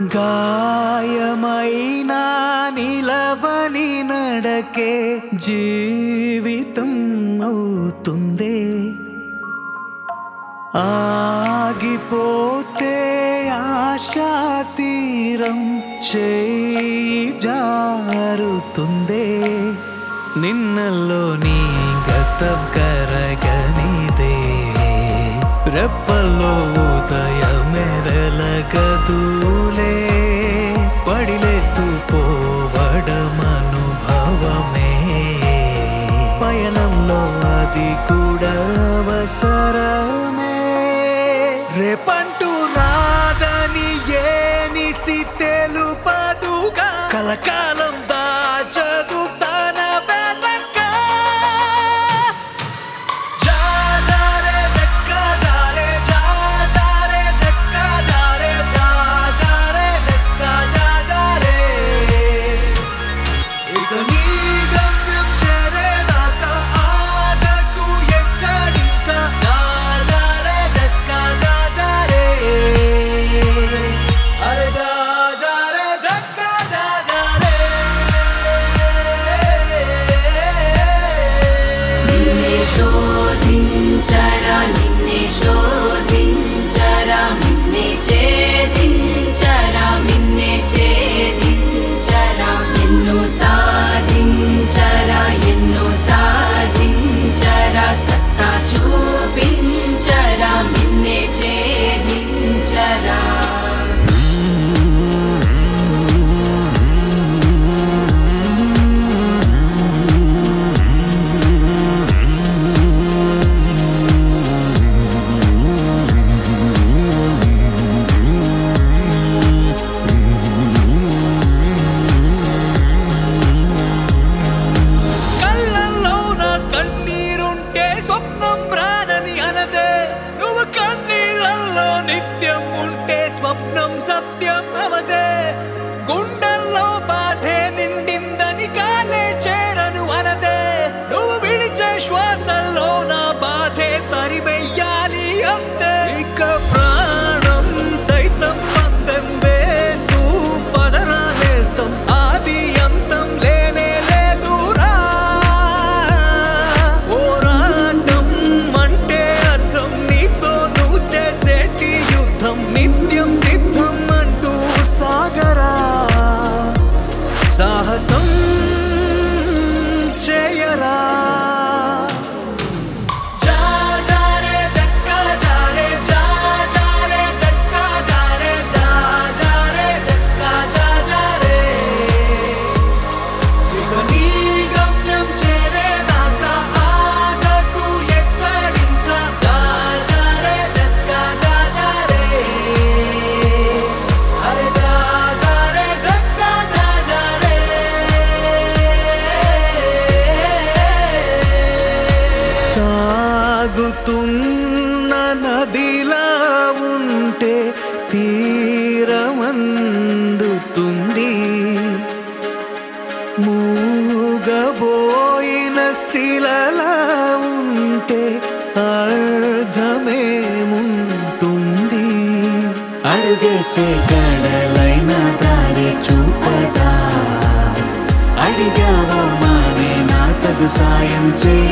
గాయమైనా నిలవని నడకే జీవితం అవుతుందే ఆగిపోతే ఆశా తీరం చేయి జారుతుందే నిన్నలో నీ గతం కరగనిదే రెప్పల్లో ఉదయమెరలగదూలే పడిలేస్తూ పోవడమనుభవమే పయనంలో అది కూడా అవసరమే రేపంటూ రాదని ఏనిసి తెలుపదుగా కలకాలం దాచదు తన వెనక जा जा रे धक्का जा रे जा जा रे धक्का जा रे जा जा रे धक्का जा जा रे ఇక నీ గమ్యం చేరేదాకా ఆగకు ఎక్కడింకా जा जा रे धक्का जा जा रे అరే जा जा रे धक्का जा जा रे నిన్నే శోధించరా నిన్నే శోధించరా నిన్నే ఛేదించరా నిన్నే ఛేదించరా ఎన్నో సాధించరా ఎన్నో సాధించరా సత్తా చూపించరా నిన్నే ఛేదించరా కళ్ళల్లో నా కన్నీరుంటే స్వప్నం రానని అనదే నువ్వు కన్నీళ్ళల్లో నిత్యం ఉంటే స్వప్నం సత్యం అవదే గుండెల్లో బాధే నిండిందని గాలే చేరను అనదే నువ్వు విడిచే శ్వాసల్లో నా బాధే తరిమెయ్యాలి అంతే ఇక ప్రాణం సైతం పందెం వేస్తూ పదరాలేస్తాం ఆది అంతం లేనే లేదురా పోరాటం అంటే అర్థం నీతో నువ్వు చేసేటి యుద్ధం నిత్యం సిద్ధం అంటూ సాగరా సాహసం చేయరా जा जा रे धक्का जा रे जा जा रे धक्का जा रे जा जा रे धक्का जा जा रे ఇక నీ గమ్యం చేరేదాకా ఆగకు ఎక్కడింకా जा जा रे धक्का जा जा रे అరే जा जा रे धक्का जा जा रे సాగుతున్న నదిలా ఉంటే తీరమందుతుంది మూగబోయిన శిలలా ఉంటే అర్థమేముంటుంది అడుగేస్తే కడలైన దారి చూపదా అడిగావో మానే నా తగు సాయం చే